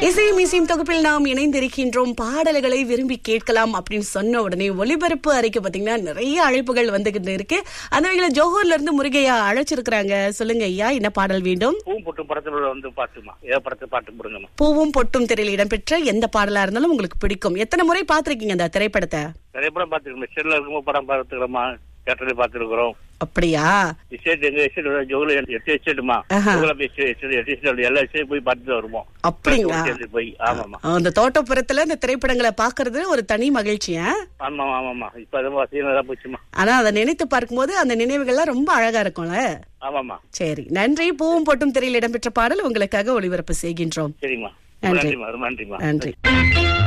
இசையும் இசையும் தொகுப்பில் நாம் இணைந்திருக்கின்றோம் பாடல்களை விரும்பி கேட்கலாம் அப்படின்னு சொன்ன உடனே ஒலிபரப்பு அறைக்கு பாத்தீங்கன்னா நிறைய அழைப்புகள் வந்துகிட்டு இருக்கு அந்த வகையில ஜோஹர்ல இருந்து முருகையா அழைச்சிருக்கிறாங்க சொல்லுங்க ஐயா என்ன பாடல் வேண்டும் பூவும் பொட்டும் படத்துல வந்து பாட்டுமா ஏதோ படத்தை பாட்டு போடுங்கம்மா பூவும் பொட்டும் திரையில் இடம்பெற்ற எந்த பாடலா இருந்தாலும் உங்களுக்கு பிடிக்கும் எத்தனை முறை பார்த்திருக்கீங்க அந்த திரைப்படத்தை நிறைய படம் பார்த்துருக்கோம் செல்ல இருக்கும்போது படம் பார்த்துக்கிறோமா தேட்டர்ல பார்த்துருக்குறோம் அப்படியா எஸ்டேட் எங்க எஸ்டேட் ஜோகுல எட்டு எஸ்டேட்டுமா ஆஹா. ஜோகுல எஸ்டேட் எட்டு எஸ்டேட் எல்லா எஸ்டேட் போய் பார்த்துட்டு வருவோம் அப்படிங்களா சேர்ந்து போய் ஆமாமா அந்த தோட்டப்புறத்துல இந்த திரைப்படங்களை பாக்குறது ஒரு தனி மகிழ்ச்சியா ஆமா ஆமாமா இப்ப அது வசதியா போச்சுமா ஆனா அதை நினைத்து பார்க்கும்போது அந்த நினைவுகள்லாம் ரொம்ப அழகா இருக்கும்ல ஆமாமா சரி நன்றி பூவும் பொட்டும் திரையில் இடம்பெற்ற பாடல் உங்களுக்காக ஒளிபரப்பு செய்கின்றோம் சரிம்மா நன்றி. நன்றிம்மா ரொம்ப நன்றிம்மா நன்றி